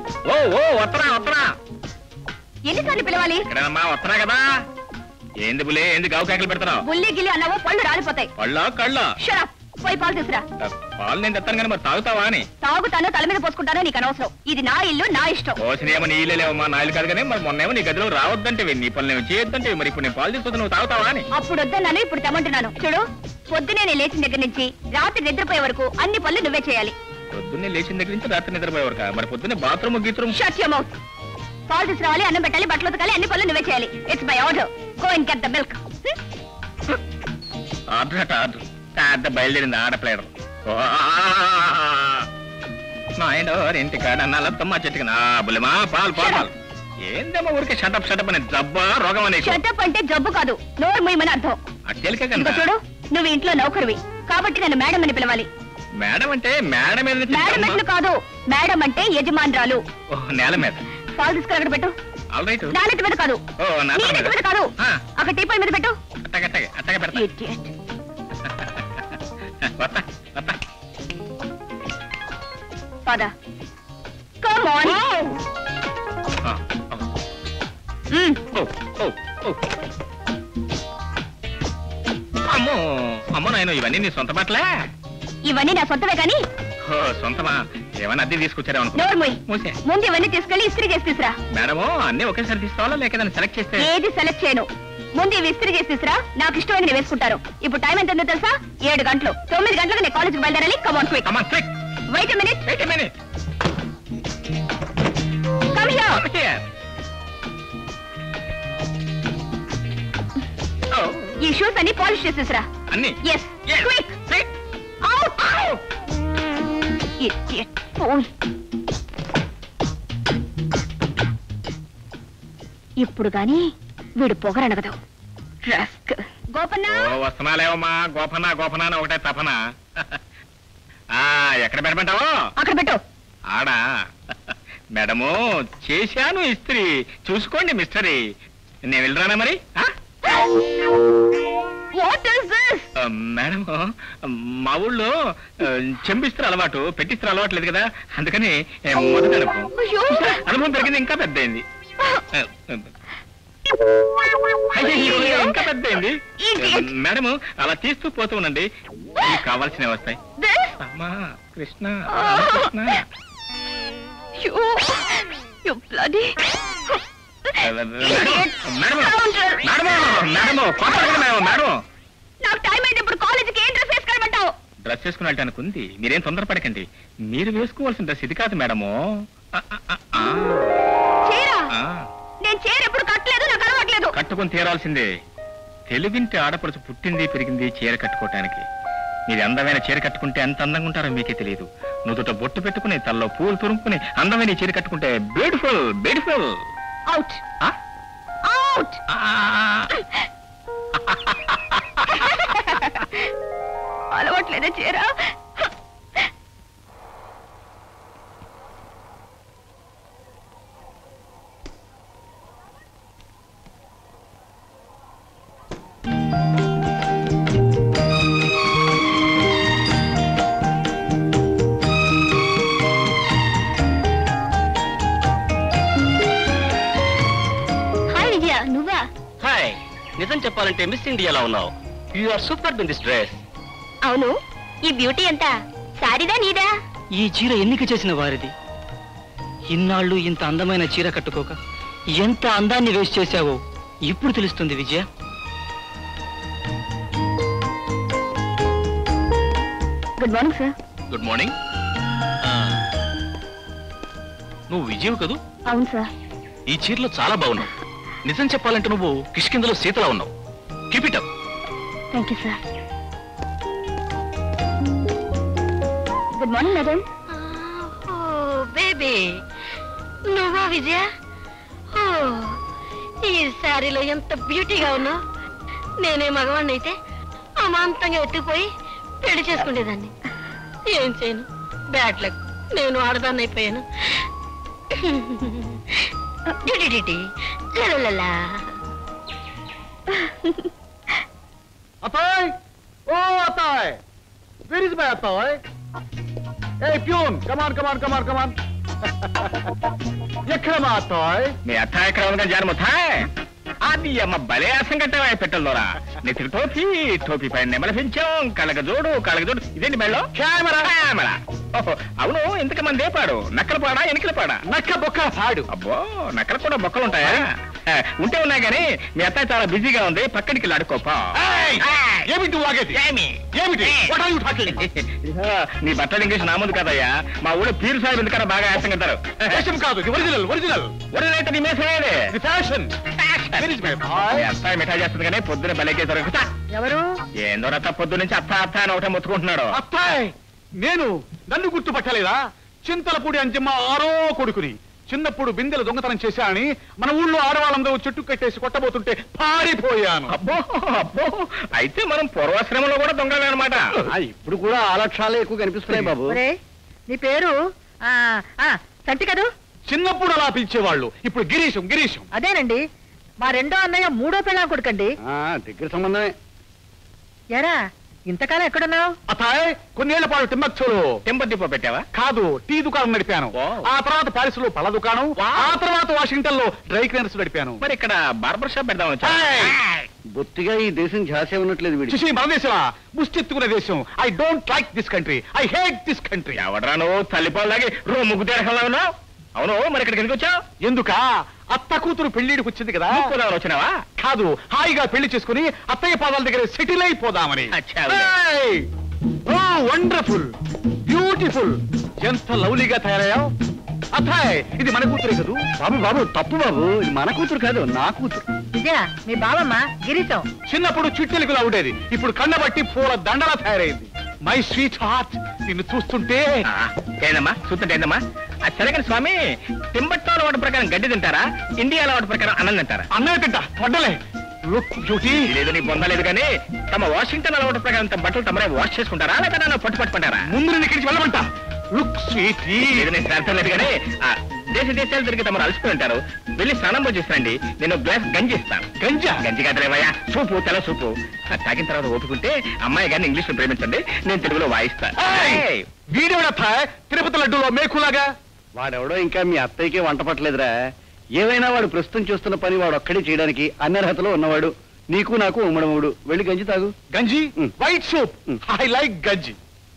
ఓ ఓ వత్తరా వత్తరా ఎన్నిసార్లు పిలవాలి ఇక్కడమ్మా వత్తరా కదా ఏంది బులే ఏంది గావు కేకలు పెడతావు బుల్లి గిల్లి అన్నావో పళ్ళు రాలిపోతాయి పళ్ళ కళ్ళ షరప్ పోయి పాలు తీసురా పాలు నేను తెస్తాను కానీ మరి తాగుతావా అని తాగుతానో తల మీద పోసుకుంటానో నీకు అనవసరం ఇది నా ఇల్లు నా ఇష్టం పోసినేమో నీళ్ళే లేవమ్మా నాయలు కాదు కానీ మరి మొన్నేమో నీ గదిలో రావద్దంటే నీ పనులు చేయొద్దంటే మరి ఇప్పుడు నేను పాలు తీసుకొస్తా నువ్వు తాగుతావా అని అప్పుడు వద్దన్నాను ఇప్పుడు తెమ్మంటున్నాను చూడు పొద్దునే నేను లేచిన దగ్గర నుంచి రాత్రి నిద్రపోయే వరకు అన్ని పనులు నువ్వే చేయాలి పొద్దున్నే లేచిన దగ్గర నుంచి రాత్రి నిద్రపోయేవరక మరి పొద్దున్నే బాత్రూమ్ గీత్రూమ్ షట్ యువర్ మౌత్ పాలు తీసుకురావాలి అన్నం పెట్టాలి బట్టలు ఉతకాలి అన్ని పనులు నువ్వే చేయాలి it's my order go in get the milk order అట ఆర్డర్ పెద్ద బయలుదేరింది ఆడప్లేడర్ నాయనో ఇంటికాడ నల్లత్తమ్మ చెట్టుకి నా బుల్లెమా పాలు పాలు పాలు ఏందేమో ఊరికే షటప్ షటప్ అని జబ్బా రోగం అనే షటప్ అంటే జబ్బు కాదు నోరు మూయమని అర్థం అట్టెలికే ఇదిగో కనుక చూడు నువ్వు ఇంట్లో నౌకరివి కాబట్టి నన్ను మేడం అని పిలవాలి మేడం అంటే మేడం మీద నుంచి మేడం ఎట్లు కాదు మేడం అంటే యజమానురాలు ఓ, నేల మీద పాలు తీసుకుని అక్కడ పెట్టు ఆల్ రైట్ నా నెత్తి మీద కాదు ఓ నా నీ తల నెత్తి మీద మీద కాదు ఆ, అక్కడ టీపాయ్ మీద పెట్టు అట్టగే అట్టగే అట్టగే పెడతా Idiot. వస్తా వస్తా పద కమ్ ఆన్ ఆ, ఆ. ఓ, ఓ, ఓ. అమ్మో అమ్మో నాయన ఇవన్నీ నీ సొంత బట్టలే ఇవన్నీ నా సొంతమే కానీ ఓ, సొంతమా ఏమైనా అద్దె తీసుకొచ్చారా అనుకో నోరు మూయ్ మూసే ముందు ఇవన్నీ తీసుకెళ్లి ఇస్త్రీ చేసి తీసురా మేడము అన్ని ఒకేసారి తీసుకోవాలా లేక దాన్ని సెలెక్ట్ చేస్తే ఏది సెలెక్ట్ చేయను ముందు ఇవి ఇస్త్రీ చేసి తీసురా నాకు ఇష్టమైన నేను వేసుకుంటారు ఇప్పుడు టైం ఎంత ఉందో తెలుసా ఏడు గంటలు తొమ్మిది గంటలకు నేను కాలేజీకి బయలుదేరాలి come on quick come on quick wait minute wait a minute come here Come here. Oh, ఈ షూస్ అన్ని పాలిష్ చేసి తీసురా అన్ని yes Yes. Quick Quick. Out idiot phone ఇప్పుడు గాని వీడు పొగరనగదు రస్క్ గోపన్న ఓ వస్తున్నాలేవమ్మా గోపన గోపన అని ఒకటే తపన ఆ ఎక్కడ పెట్టమంటావు అక్కడ పెట్టు ఆడా మేడము చేశాను ఇస్త్రీ చూసుకోండి మిస్టరీ నేను వెళ్ళరానా మరి ఆ? వాట్ ఇస్ దిస్ ఆ, మేడము మా ఊళ్ళో ఆ, చెంపిస్త్ర అలవాటు పెట్టిస్త్ర అలవాటు లేదు కదా అందుకని ఏ, మొదటి అనుభవం అయ్యో అనుభవం పెరిగింది ఇంకా పెద్ద అయింది అయ్యయ్యో, ఇంకా పెద్ద అయింది Idiot. మేడము అలా తీస్తూ పోతూ ఉండండి మీకు కావాల్సినవి వస్తాయి దిస్ అమ్మా Krishna Krishna you you bloody madam madam madam కోపడకండి మేడం మేడం నాకు టైం అయితే ఇప్పుడు కాలేజీకి ఏం డ్రెస్ వేసుకోమంటావు డ్రెస్ వేసుకుని వెళ్ళటానికి ఉంది మీరేం తొందరపడకండి మీరు వేసుకోవాల్సిన డ్రెస్ ఇది కాదు మేడము ఆ, ఆ, ఆ, ఆ, చీర ఆ. నేను చీర ఎప్పుడు కట్టలేదు నాకు అలవాట్లేదు కట్టుకుని తీరాల్సిందే తెలుగింటి ఆడపడుచు పుట్టింది పెరిగింది చీర కట్టుకోవటానికి మీరు అందమైన చీర కట్టుకుంటే ఎంత అందంగా ఉంటారో మీకే తెలియదు నుదుట బొట్టు పెట్టుకుని తల్లో పూలు తురుముకుని అందమైన ఈ చీర కట్టుకుంటే బ్యూటిఫుల్ బ్యూటిఫుల్ అవుట్ అవుట్ అలవాట్లేదా చీర హాయ్ విజయ నువ్వా హాయ్ నిజం చెప్పాలంటే మిస్ ఇండియాలో ఉన్నావు you are super in this dress అవును ఈ బ్యూటీ ఎంత సారీదా నీదా ఈ చీర ఎన్నిక చేసిన వారిది ఇన్నాళ్ళు ఇంత అందమైన చీర కట్టుకోక ఎంత అందాన్ని వేస్ట్ చేశావో ఇప్పుడు తెలుస్తుంది Vijaya good morning sir good morning నువ్వు విజయ్ కదూ అవును సార్ ఈ చీరలో చాలా బాగున్నావు నిజం చెప్పాలంటే నువ్వు కిష్కిందలో సీతలా ఉన్నావు keep it up thank you sir good morning madam baby నువ్వా విజయ ఓ ఈ శారీలో ఎంత బ్యూటీగా ఉన్నావు నేనే మగవాణ్ణి అయితే అమాంతంగా ఎత్తుకుపోయి పెళ్లి చేసుకునేదాన్ని ఏం చేయను బ్యాడ్ లక్ నేను ఆడదాన్ని అయిపోయాను డిడిడిడి, లలలలా. అతాయ్ ఓ అతాయ్ వేర్ ఇస్ మై అతాయ్ a peon come on come on come on come on ఎక్కడ మా అత్తాయ్ మీ అత్త ఎక్కడ ఉంది జాన ముత్తాయ్ అది అమ్మ భలే ఆసం కట్టావా పెట్టల్లోరా నెత్తికి టోపీ టోపీ పైన నెమల పెంచాం కళ్ళక జోడు కళ్ళక జోడు ఇదేంటి మెళ్ళో కెమెరా కెమెరా ఓహో అవును ఇంతకు మంది ఏపాడు నక్కల పాడా ఎనికల పాడా నక్క బొక్క పాడు అబ్బో నక్కలు కూడా బొక్కలు ఉంటాయా ఆ, ఉంటే ఉన్నాయి కానీ మీ అత్తాయి చాలా బిజీగా ఉంది పక్కడికి వెళ్ళి అడుకోపా ఏయ్! ఏమిటి వాగేది ఏమి ఏమిటి What are you talking? ఇదిగో, నీ బట్టల ఇంగ్లీష్ నా ముందు కదయ్యా మా ఊళ్ళో పీరు సాహెబ్ ఎందుకన్నా బాగా యాసం కడతారు వేషం కాదు ఇది ఒరిజినల్ ఒరిజినల్ ఒరేనైతే నీ మేసమేదే ఇది fashion Where is my boy? మీ అత్తాయి మిఠాయి చేస్తుంది కానీ పొద్దున బలకే దొరకుతా ఎవరు ఏందో రత్త పొద్దు నుంచి అత్త అత్త అని ఒకటే మొత్తుకుంటున్నాడు అత్తాయ్ నేను నన్ను గుర్తుపట్టలేదా చింతలపూడి అంజమ్మ ఆరో కొడుకుని చిన్నప్పుడు బిందెలు దొంగతనం చేశానని మన ఊళ్ళో ఆడవాళ్ళందరూ చెట్టు కట్టేసి కొట్టబోతుంటే పారిపోయాను అబ్బో అబ్బో అయితే మనం పూర్వాశ్రమంలో కూడా దొంగలే అనమాట ఇప్పుడు కూడా ఆ లక్షాలే ఎక్కువ కనిపిస్తున్నాయి బాబు నీ పేరు సంటి కదూ చిన్నప్పుడు అలా పిలిచేవాళ్ళు ఇప్పుడు గిరీశం గిరీశం అదేనండి మా రెండో అన్నయ్య మూడో పెళ్ళాం కొడుకండి దగ్గర సంబంధమే ఎరా ఇంతకాలం ఎక్కడున్నావు అతాయ్ కొన్నేళ్ల పాటు టిమ్మక్చోలో టెంపర్ డిపో పెట్టావా కాదు టీ దుకాణం నడిపాను వావ్. ఆ తర్వాత ప్యారిస్ లో పళ్ళ దుకాణం ఆ తర్వాత వాషింగ్టన్ లో డ్రై క్లీనర్స్ నడిపాను మరి ఇక్కడ బార్బర్ షాప్ పెడదాం వచ్చా ఏయ్! బొత్తిగా ఈ దేశం ఝాసే ఉన్నట్లేదు వీడి చూసి మన దేశమా ముష్టెత్తుకునే దేశం I don't like this country I hate this country ఎవడరా నువ్వు తల్లిపాలకి రో ముగ్గు తేరకంలో ఉన్నావు అవును మరి ఇక్కడికి ఎందుకు వచ్చావు ఎందుక అత్త కూతురు పెళ్లిడికి వచ్చింది కదా ముక్కుదామని వచ్చినావా కాదు హాయిగా పెళ్లి చేసుకుని అత్తయ్య పాదాల దగ్గర సెటిల్ అయిపోదామని అచ్చా. ఓ వండర్ఫుల్ బ్యూటిఫుల్ ఎంత లవ్లీగా తయారయ్యావు అత్తాయ్ ఇది మన కూతురే కదూ బాబు బాబు తప్పు బాబు ఇది మన కూతురు కాదు నా కూతురు విజయ మీ బావమ్మ గిరీశం చిన్నప్పుడు చుట్టెలుగులా ఉండేది ఇప్పుడు కన్నబట్టి పూల దండలా తయారైంది మై స్వీట్ హార్ట్ నిన్ను చూస్తుంటే ఆ, ఏందమ్మా చూస్తుంటే ఏందమ్మా ఆ చెరగని స్వామి తింబట్టో అలవాటు ప్రకారం గడ్డి తింటారా ఇండియా అలవాటు ప్రకారం అన్నం తింటారా అన్నయ్య తింటా వడ్డలే లుక్ బ్యూటీ లేదు నీ పొందలేదు కానీ తమ వాషింగ్టన్ అలవాటు ప్రకారం తమ బట్టలు తమరే వాష్ చేసుకుంటారా లేక నన్ను పట్టు పట్టుకుంటారా ముందు నేను ఇక్కడికి వెళ్ళమంట లుక్ స్వీట్ లేదు నేను శ్రద్ధ లేదు కానీ ఆ, దేశ దేశాలు తిరిగి తమరు అలసిపోయి ఉంటారు వెళ్ళి స్నానం చేస్తానండి నేను గ్లాస్ గంజి ఇస్తాను గంజా గంజి కాదులేవయ్యా సూపు తెల్ల సూపు ఆ, తాగిన తర్వాత ఓపుకుంటే అమ్మాయి గారిని ఇంగ్లీష్ లో ప్రేమించండి నేను తెలుగులో వాయిస్తా ఏయ్! వీడేవడత్తా తిరుపతి లడ్డూలో మేకులాగా వాడెవడో ఇంకా మీ అత్తయ్యకే వంట పట్టలేదురా ఏవైనా వాడు ప్రస్తుతం చేస్తున్న పని వాడు ఒక్కడే చేయడానికి అనర్హతలో ఉన్నవాడు నీకు నాకు ఉమ్మడముడు వెళ్ళి గంజి తాగు గంజి మ్. వైట్ సూప్ మ్. ఐ లైక్ గంజి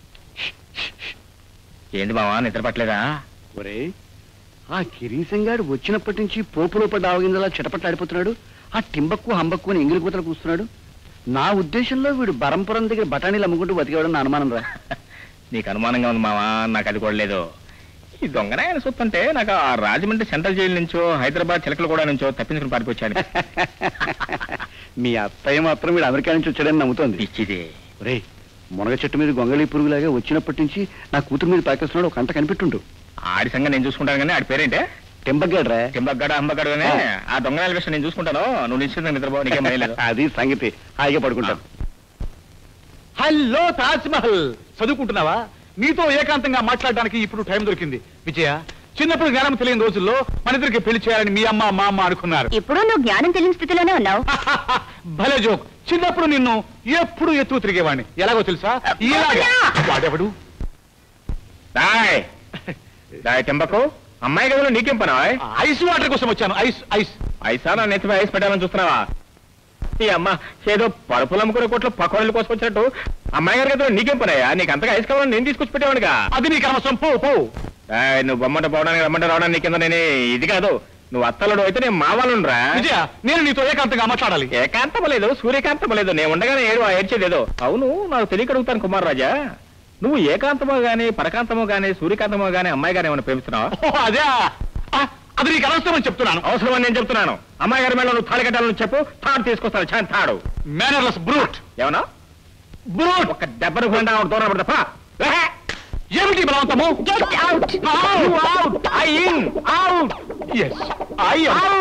ఏంది బావా నిద్ర పట్టలేదా ఒరే ఆ కిరీశం గాడు వచ్చినప్పటి నుంచి పోపులో పడ్డ ఆవగిందలా చిటపట్లాడిపోతున్నాడు ఆ టింబక్కు హంబక్కు అని ఎంగిలి కూతలు కూస్తున్నాడు నా ఉద్దేశంలో వీడు బరంపురం దగ్గర బఠానీలు అమ్ముకుంటూ బతికేవాడు నా అనుమానం రా నీకు అనుమానంగా ఉంది మావా నాకు అది కూడా లేదు ఈ దొంగనాయన చూస్తుంటే నాకు ఆ రాజమండ్రి సెంట్రల్ జైలు నుంచో హైదరాబాద్ చిలకలు కూడా నుంచో తప్పించుకుని పారిపోయాడు మీ అత్తయ్య మాత్రం వీడు అమెరికా నుంచి వచ్చాడని నమ్ముతోంది పిచ్చిది ఒరే మునగ చెట్టు మీద గొంగళి పురుగులాగా వచ్చినప్పటి నుంచి నా కూతురు మీద పాకేస్తున్నాడు ఒక కంట కనిపెట్టుండు ఆడి సంగతి నేను చూసుకుంటాను కానీ ఆడి పేరేంటే టెంబగ్గాడ్రా కింబగ్గడ అంబగ్గడ అని ఆ దొంగనాయల విషయం నేను చూసుకుంటాను నువ్వు నిశ్చితంగా నిద్రపో నీకేం భయం లేదు అది సంగతి హాయిగా పడుకుంటాను హలో తాజ్ మహల్ చదువుకుంటున్నావా నీతో ఏకాంతంగా మాట్లాడడానికి ఇప్పుడు టైం దొరికింది విజయ చిన్నప్పుడు జ్ఞానం తెలియని రోజుల్లో మన ఇద్దరికి పెళ్లి చేయాలని మీ అమ్మ మా అమ్మ అనుకున్నారు ఇప్పుడు నువ్వు జ్ఞానం తెలియని స్థితిలోనే ఉన్నావు భలే జోక్ చిన్నప్పుడు నిన్ను ఎప్పుడు ఎత్తు తిరిగేవాడిని ఎలాగో తెలుసా ఇలాగా వాడెవడు దాయ్ దాయ్ కింబకు అమ్మాయి గదిలో నీకేం పనా ఐస్ వాటర్ కోసం వచ్చాను ఐస్ ఐస్ ఐసా నా నెత్తిపై ఐస్ పెట్టాలని చూస్తున్నావా ఈ అమ్మ ఏదో పరుపులు అమ్ముకునే కొట్లో పకోడీల కోసం వచ్చినట్టు అమ్మాయి గారి గదిలో నీకేం పనాయా నీకు అంతగా ఐస్ కావాలని నేను తీసుకొచ్చి పెట్టేవాడిగా అది నీకు అవసరం పో పో ఏయ్, నువ్వు బొమ్మంట పోవడానికి రమ్మంట రావడానికి కింద నేను ఇది కాదు నువ్వు అత్తలుడు అయితే నేను మావాలను రా విజయ నేను నీతో ఏకాంతంగా మాట్లాడాలి ఏకాంతం లేదు సూర్యకాంతం లేదు నేను ఉండగానే ఏడు ఏడ్చేది ఏదో అవును నాకు తెలియక అడుగుతాను కుమార్ రాజా నువ్వు ఏకాంతమో గానీ పరకాంతమో గానీ సూర్యకాంతమో గానీ అమ్మాయి గానీ ఏమైనా ప్రేమిస్తున్నావా ఓ, అదే ఆ, అది నీకు అనవసరం చెప్తున్నాను అవసరం అని నేను చెప్తున్నాను అమ్మాయి గారి మేళ నువ్వు తాళి కట్టాలని చెప్పు తాడు తీసుకొస్తాను చాన్ తాడు మేనర్లెస్ బ్రూట్ ఏమన్నా బ్రూట్ ఒక దెబ్బను కూడా దూరం పడతా ఏమిటి బలవంతము ఎస్ ఐ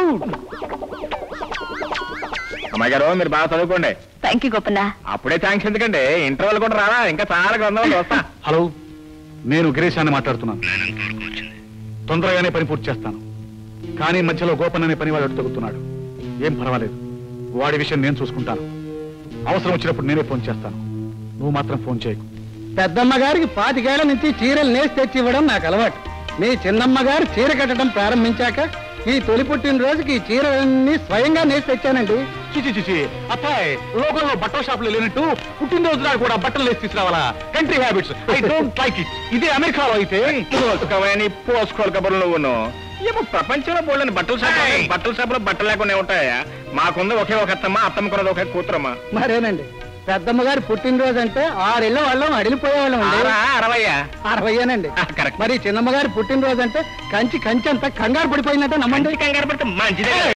అమ్మాయి గారు మీరు బాగా చదువుకోండి థ్యాంక్ యూ గోపన్న అప్పుడే థ్యాంక్స్ ఎందుకండి ఇంటర్వల్ కూడా రారా ఇంకా చాలా గ్రంథాలు వస్తా హలో నేను గిరీశాన్ని మాట్లాడుతున్నాను తొందరగానే పని పూర్తి చేస్తాను కానీ మధ్యలో గోపన్ అనే పని వాడు అడ్డు తగ్గుతున్నాడు ఏం పర్వాలేదు వాడి విషయం నేను చూసుకుంటాను అవసరం వచ్చినప్పుడు నేనే ఫోన్ చేస్తాను నువ్వు మాత్రం ఫోన్ చేయకు పెద్దమ్మ గారికి పాతికేళ్ల నుంచి చీరలు నేసి తెచ్చి ఇవ్వడం నాకు అలవాటు మీ చిన్నమ్మ గారు చీర కట్టడం ప్రారంభించాక ఈ తొలి పుట్టినరోజుకి ఈ చీరలన్నీ స్వయంగా నేసి తెచ్చానండి చిచి చిచి అప్పాయ్ లోకల్లో బట్టల షాపులు లేనట్టు పుట్టినరోజు నాడు కూడా బట్టలు వేసి తీసుకురావాలా country habits I don't like it ఇదే అమెరికాలో అయితే పోసుకోవని పోసుకోవాలి కబుర్లు నువ్వును ఏమో ప్రపంచంలో పోలేని బట్టల షాప్ బట్టల షాపులో బట్టలు లేకుండా ఉంటాయా మాకుంది ఒకే ఒక అత్తమ్మ అత్తమ్మ కొన్నది ఒకే కూతురమ్మ మరేనండి పెద్దమ్మ గారి పుట్టినరోజు అంటే ఆరేళ్ళ వాళ్ళం అడిలిపోయేవాళ్ళం అండి ఆరా, అరవయ్యా అరవయ్యానండి ఆ, కరెక్ట్ మరి చిన్నమ్మ గారి పుట్టినరోజు అంటే కంచి కంచి అంతా కంగారు పడిపోయిందంటే నమ్మండి కంగారు పడితే మంచిదే